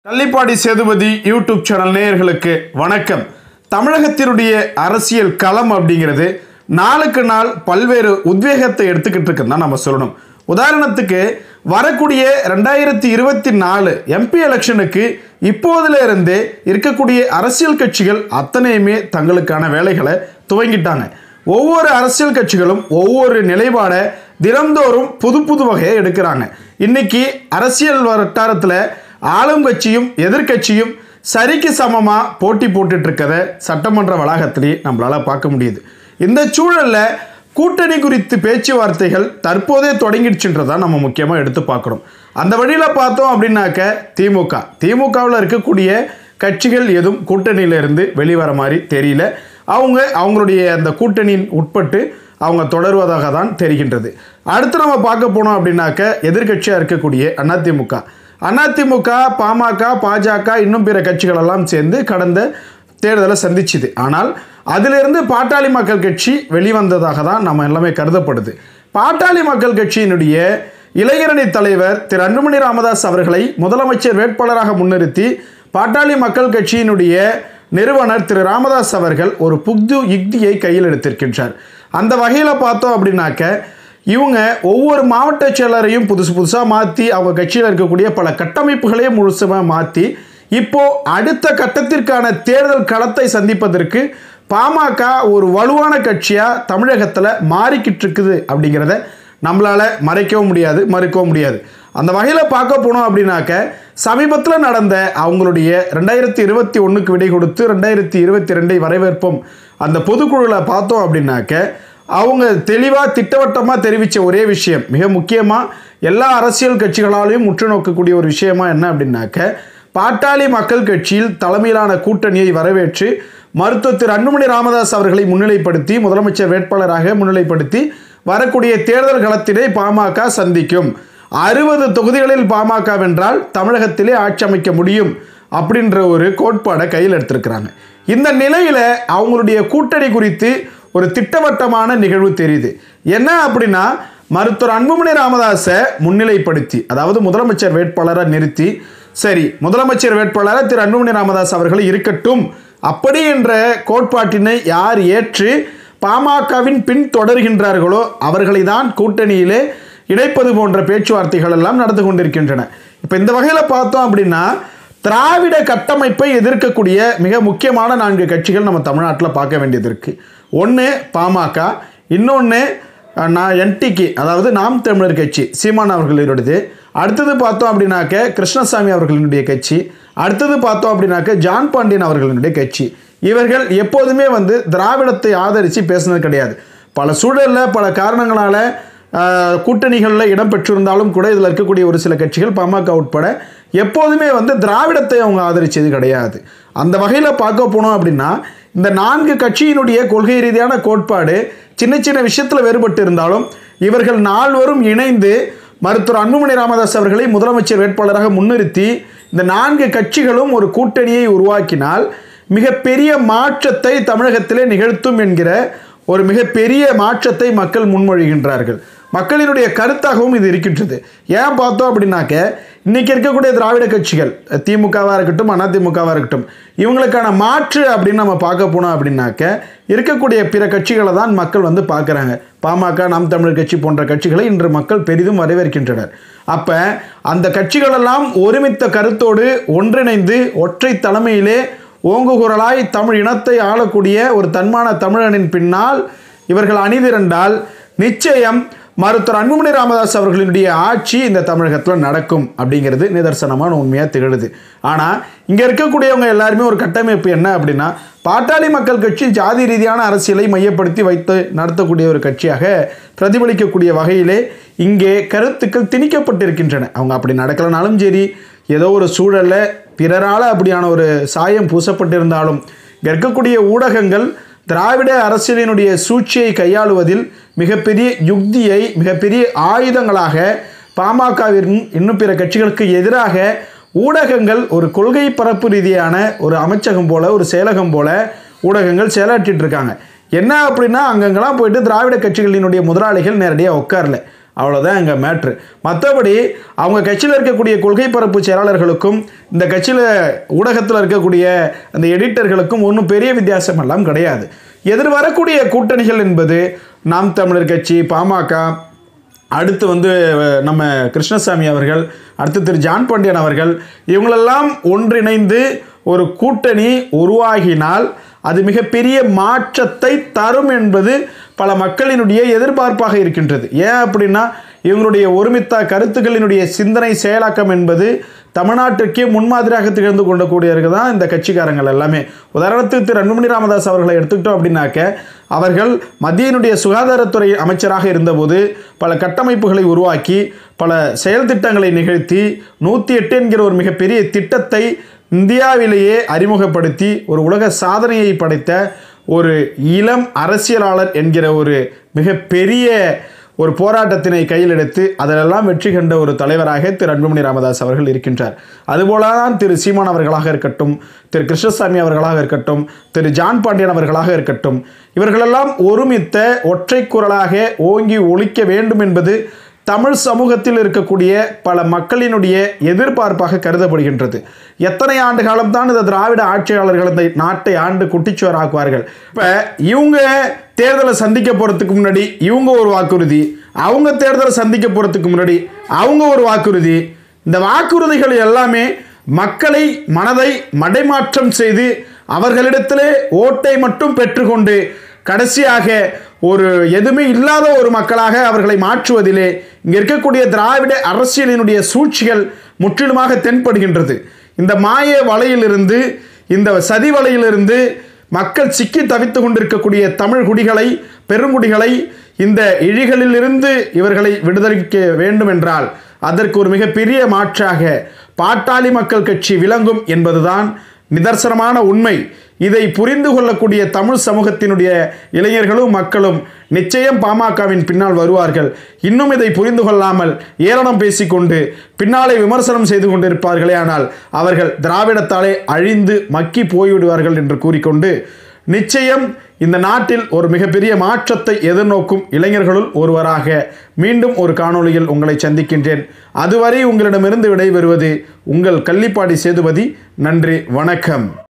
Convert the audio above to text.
Kallipadi Sethupathi YouTube channel நேயர்களுக்கு வணக்கம் தமிழகத்தினுடைய அரசியல் களம் அப்படிங்கிறது நாளுக்கு நாள் பல்வேறு உத்வேகத்தை எடுத்துக்கிட்டு இருக்குன்னு தான் நம்ம சொல்லணும் உதாரணத்துக்கு வரக்கூடிய ரெண்டாயிரத்தி இருபத்தி நாலு எம்பி எலெக்ஷனுக்கு இப்போதுல இருந்தே இருக்கக்கூடிய அரசியல் கட்சிகள் அத்தனையுமே தங்களுக்கான வேலைகளை துவங்கிட்டாங்க ஒவ்வொரு அரசியல் கட்சிகளும் ஒவ்வொரு நிலைப்பாடை தினந்தோறும் புது புது வகையை எடுக்கிறாங்க இன்னைக்கு அரசியல் வட்டாரத்தில் ஆளும் கட்சியும் எதிர்க்கட்சியும் சரிக்கு சமமாக போட்டி போட்டுட்டு இருக்கதை சட்டமன்ற வளாகத்திலேயே நம்மளால் பார்க்க முடியுது இந்த சூழல்ல கூட்டணி குறித்து பேச்சுவார்த்தைகள் தற்போதே தொடங்கிடுச்சுன்றதான் நம்ம முக்கியமாக எடுத்து பார்க்குறோம் அந்த வழியில் பார்த்தோம் அப்படின்னாக்க திமுக திமுகவில் இருக்கக்கூடிய கட்சிகள் எதுவும் கூட்டணியிலிருந்து வெளிவர மாதிரி தெரியல அவங்க அவங்களுடைய அந்த கூட்டணியின் உட்பட்டு அவங்க தொடருவதாக தான் தெரிகின்றது அடுத்து நம்ம பார்க்க போனோம் அப்படின்னாக்க எதிர்க்கட்சியாக இருக்கக்கூடிய அதிமுக அதிமுக பாமக பாஜக இன்னும் பிற கட்சிகள் எல்லாம் சேர்ந்து கடந்த தேர்தலை சந்திச்சுது ஆனால் அதிலிருந்து பாட்டாளி மக்கள் கட்சி வெளிவந்ததாக தான் நம்ம எல்லாமே கருதப்படுது பாட்டாளி மக்கள் கட்சியினுடைய இளைஞரணி தலைவர் திரு அன்புமணி ராமதாஸ் அவர்களை முதலமைச்சர் வேட்பாளராக முன்னிறுத்தி பாட்டாளி மக்கள் கட்சியினுடைய நிறுவனர் திரு ராமதாஸ் அவர்கள் ஒரு புது யுக்தியை கையில் எடுத்திருக்கின்றார் அந்த வகையில் பார்த்தோம் அப்படின்னாக்க இவங்க ஒவ்வொரு மாவட்ட செயலரையும் புதுசு புதுசாக மாற்றி அவங்க கட்சியில் இருக்கக்கூடிய பல கட்டமைப்புகளையும் முழுசுமாக மாற்றி இப்போ அடுத்த கட்டத்திற்கான தேர்தல் களத்தை சந்திப்பதற்கு பாமக ஒரு வலுவான கட்சியாக தமிழகத்தில் மாறிக்கிட்டு இருக்குது அப்படிங்கிறத நம்மளால் மறைக்கவும் முடியாது மறுக்கவும் முடியாது அந்த வகையில் பார்க்க போனோம் அப்படின்னாக்க சமீபத்தில் நடந்த அவங்களுடைய ரெண்டாயிரத்தி இருபத்தி ஒன்றுக்கு விடை கொடுத்து ரெண்டாயிரத்தி இருபத்தி ரெண்டை வரவேற்போம் அந்த பொதுக்குழுவில் பார்த்தோம் அப்படின்னாக்க அவங்க தெளிவாக திட்டவட்டமாக தெரிவித்த ஒரே விஷயம் மிக முக்கியமாக எல்லா அரசியல் கட்சிகளாலையும் உற்று நோக்கக்கூடிய ஒரு விஷயமா என்ன அப்படின்னாக்க பாட்டாளி மக்கள் கட்சியில் தலைமையிலான கூட்டணியை வரவேற்று மருத்துவர் திரு அன்புமணி ராமதாஸ் அவர்களை முன்னிலைப்படுத்தி முதலமைச்சர் வேட்பாளராக முன்னிலைப்படுத்தி வரக்கூடிய தேர்தல் களத்தினை பாமக சந்திக்கும் அறுபது தொகுதிகளில் பாமக வென்றால் தமிழகத்திலே ஆட்சி அமைக்க முடியும் அப்படின்ற ஒரு கோட்பாடை கையில் எடுத்திருக்கிறாங்க இந்த நிலையில் அவங்களுடைய கூட்டணி குறித்து ஒரு திட்டவட்டமான நிகழ்வு தெரியுது என்ன அப்படின்னா மருத்துவர் அன்புமணி ராமதாஸை முன்னிலைப்படுத்தி அதாவது முதலமைச்சர் வேட்பாளரை நிறுத்தி சரி முதலமைச்சர் வேட்பாளராக திரு அன்புமணி ராமதாஸ் அவர்கள் இருக்கட்டும் அப்படி என்ற கோட்பாட்டினை யார் ஏற்று பாமகவின் பின் தொடர்கின்றார்களோ அவர்களை தான் கூட்டணியிலே இணைப்பது போன்ற பேச்சுவார்த்தைகள் எல்லாம் நடந்து கொண்டிருக்கின்றன இப்போ இந்த வகையில் பார்த்தோம் அப்படின்னா திராவிட கட்டமைப்பை எதிர்க்கக்கூடிய மிக முக்கியமான நான்கு கட்சிகள் நம்ம தமிழ்நாட்டில் பார்க்க வேண்டியது இருக்குது ஒன்று பாமக இன்னொன்று நான் என்டிக்கு அதாவது நாம் தமிழர் கட்சி சீமான் அவர்களுடையது அடுத்தது பார்த்தோம் அப்படின்னாக்க கிருஷ்ணசாமி அவர்களினுடைய கட்சி அடுத்தது பார்த்தோம் அப்படின்னாக்க ஜான் பாண்டியன் அவர்களினுடைய கட்சி இவர்கள் எப்போதுமே வந்து திராவிடத்தை ஆதரித்து பேசுனது கிடையாது பல சூழலில் பல காரணங்களால் கூட்டணிகளில் இடம் பெற்றிருந்தாலும் கூட இதில் இருக்கக்கூடிய ஒரு சில கட்சிகள் பாமக உட்பட எப்போதுமே வந்து திராவிடத்தை அவங்க ஆதரித்தது கிடையாது அந்த வகையில் பார்க்க போனோம் அப்படின்னா இந்த நான்கு கட்சியினுடைய கொள்கை ரீதியான கோட்பாடு சின்ன சின்ன விஷயத்தில் வேறுபட்டு இருந்தாலும் இவர்கள் நால்வரும் இணைந்து மருத்துவர் அன்புமணி ராமதாஸ் அவர்களை முதலமைச்சர் வேட்பாளராக முன்னிறுத்தி இந்த நான்கு கட்சிகளும் ஒரு கூட்டணியை உருவாக்கினால் மிகப்பெரிய மாற்றத்தை தமிழகத்திலே நிகழ்த்தும் என்கிற ஒரு மிகப்பெரிய மாற்றத்தை மக்கள் முன்மொழிகின்றார்கள் மக்களினுடைய கருத்தாகவும் இது இருக்கின்றது ஏன் பார்த்தோம் அப்படின்னாக்க இன்னைக்கு இருக்கக்கூடிய திராவிட கட்சிகள் திமுகவாக இருக்கட்டும் அதிமுகவாக இருக்கட்டும் இவங்களுக்கான மாற்று அப்படின்னு நம்ம பார்க்க போனோம் அப்படின்னாக்க இருக்கக்கூடிய பிற கட்சிகளை தான் மக்கள் வந்து பார்க்குறாங்க பாமக நாம் தமிழர் கட்சி போன்ற கட்சிகளை இன்று மக்கள் பெரிதும் வரவேற்கின்றனர் அப்போ அந்த கட்சிகளெல்லாம் ஒருமித்த கருத்தோடு ஒன்றிணைந்து ஒற்றை தலைமையிலே ஓங்குகுரலாய் தமிழ் இனத்தை ஆளக்கூடிய ஒரு தன்மான தமிழனின் பின்னால் இவர்கள் அணிதிரண்டால் நிச்சயம் மருத்துவர் அன்புமணி ராமதாஸ் அவர்களினுடைய ஆட்சி இந்த தமிழகத்தில் நடக்கும் அப்படிங்கிறது நிதர்சனமான உண்மையாக திகழுது ஆனால் இங்கே இருக்கக்கூடியவங்க எல்லாருமே ஒரு கட்டமைப்பு என்ன அப்படின்னா பாட்டாளி மக்கள் கட்சி ஜாதி ரீதியான அரசியலை மையப்படுத்தி வைத்து நடத்தக்கூடிய ஒரு கட்சியாக பிரதிபலிக்கக்கூடிய வகையிலே இங்கே கருத்துக்கள் திணிக்கப்பட்டிருக்கின்றன அவங்க அப்படி நடக்கலனாலும் சரி ஏதோ ஒரு சூழலில் பிறரால் அப்படியான ஒரு சாயம் பூசப்பட்டிருந்தாலும் இங்கே இருக்கக்கூடிய ஊடகங்கள் திராவிட அரசியலினுடைய சூழ்ச்சியை கையாளுவதில் மிகப்பெரிய யுக்தியை மிகப்பெரிய ஆயுதங்களாக பாமகவிற்கும் இன்னும் பிற கட்சிகளுக்கு எதிராக ஊடகங்கள் ஒரு கொள்கை பரப்பு ரீதியான ஒரு அமைச்சகம் போல ஒரு செயலகம் போல ஊடகங்கள் செயலாற்றிட்டு இருக்காங்க என்ன அப்படின்னா அங்கங்கெல்லாம் போயிட்டு திராவிட கட்சிகளினுடைய முதலாளிகள் நேரடியாக உட்காரல அவ்வளோதான் எங்கள் மேட்ரு மற்றபடி அவங்க கட்சியில் இருக்கக்கூடிய கொள்கை பரப்பு செயலாளர்களுக்கும் இந்த கட்சியில் ஊடகத்தில் இருக்கக்கூடிய அந்த எடிட்டர்களுக்கும் ஒன்றும் பெரிய வித்தியாசம் எல்லாம் கிடையாது எதிர் வரக்கூடிய கூட்டணிகள் என்பது நாம் தமிழர் கட்சி பாமக அடுத்து வந்து அஹ், நம்ம கிருஷ்ணசாமி அவர்கள் அடுத்து திரு ஜான் பாண்டியன் அவர்கள் இவங்களெல்லாம் ஒன்றிணைந்து ஒரு கூட்டணி உருவாகினால் அது மிகப்பெரிய மாற்றத்தை தரும் என்பது பல மக்களினுடைய எதிர்பார்ப்பாக இருக்கின்றது ஏன் அப்படின்னா இவங்களுடைய ஒருமித்த கருத்துக்களினுடைய சிந்தனை செயலாக்கம் என்பது தமிழ்நாட்டிற்கே முன்மாதிரியாக திகழ்ந்து கொண்டக்கூடியவர்கள் தான் இந்த கட்சிக்காரங்கள் எல்லாமே உதாரணத்துக்கு திரு அன்புமணி ராமதாஸ் அவர்களை எடுத்துக்கிட்டோம் அப்படின்னாக்க அவர்கள் மத்தியினுடைய சுகாதாரத்துறை அமைச்சராக இருந்தபோது பல கட்டமைப்புகளை உருவாக்கி பல செயல் திட்டங்களை நிகழ்த்தி நூற்றி எட்டு என்கிற ஒரு மிகப்பெரிய திட்டத்தை இந்தியாவிலேயே அறிமுகப்படுத்தி ஒரு உலக சாதனையை படைத்த ஒரு இளம் அரசியலாளர் என்கிற ஒரு மிகப்பெரிய ஒரு போராட்டத்தினை கையில் எடுத்து அதிலெல்லாம் வெற்றி கண்ட ஒரு தலைவராக திரு அன்புமணி ராமதாஸ் அவர்கள் இருக்கின்றார் அதுபோலதான் திரு சீமான் அவர்களாக இருக்கட்டும் திரு கிருஷ்ணசாமி அவர்களாக இருக்கட்டும் திரு ஜான் பாண்டியன் அவர்களாக இருக்கட்டும் இவர்களெல்லாம் ஒருமித்த ஒற்றை குரலாக ஓங்கி ஒழிக்க வேண்டும் என்பது தமிழ் சமூகத்தில் இருக்கக்கூடிய பல மக்களினுடைய எதிர்பார்ப்பாக கருதப்படுகின்றது எத்தனை ஆண்டு காலம்தான் இந்த திராவிட ஆட்சியாளர்கள் இந்த நாட்டை ஆண்டு குட்டிச்சுவராக்குவார்கள் இப்போ இவங்க தேர்தலை சந்திக்க போகிறதுக்கு முன்னாடி இவங்க ஒரு வாக்குறுதி அவங்க தேர்தலை சந்திக்க போகிறதுக்கு முன்னாடி அவங்க ஒரு வாக்குறுதி இந்த வாக்குறுதிகள் எல்லாமே மக்களை மனதை மடைமாற்றம் செய்து அவர்களிடத்திலே ஓட்டை மட்டும் பெற்றுக்கொண்டு கடைசியாக ஒரு எதுவுமே இல்லாத ஒரு மக்களாக அவர்களை மாற்றுவதிலே இங்கே இருக்கக்கூடிய திராவிட அரசியலினுடைய சூழ்ச்சிகள் முற்றிலுமாக தென்படுகின்றது இந்த மாய வலையிலிருந்து இந்த சதி வலையிலிருந்து மக்கள் சிக்கி தவித்து கொண்டிருக்கக்கூடிய தமிழ் குடிகளை பெருங்குடிகளை இந்த இழிகளிலிருந்து இவர்களை விடுதலைக்க வேண்டும் என்றால் அதற்கு ஒரு மிகப்பெரிய மாற்றாக பாட்டாளி மக்கள் கட்சி விளங்கும் என்பதுதான் நிதர்சனமான உண்மை இதை புரிந்து கொள்ளக்கூடிய தமிழ் சமூகத்தினுடைய இளைஞர்களும் மக்களும் நிச்சயம் பாமகவின் பின்னால் வருவார்கள் இன்னும் இதை புரிந்து கொள்ளாமல் ஏளனம் பேசிக்கொண்டு பின்னாலே விமர்சனம் செய்து கொண்டிருப்பார்களே ஆனால் அவர்கள் திராவிடத்தாலே அழிந்து மக்கி போய்விடுவார்கள் என்று கூறிக்கொண்டு நிச்சயம் இந்த நாட்டில் ஒரு மிகப்பெரிய மாற்றத்தை எதிர்நோக்கும் இளைஞர்களுள் ஒருவராக மீண்டும் ஒரு காணொளியில் உங்களை சந்திக்கின்றேன் அதுவரை உங்களிடமிருந்து விடைபெறுவது உங்கள் கள்ளிப்பாடி சேதுபதி நன்றி வணக்கம்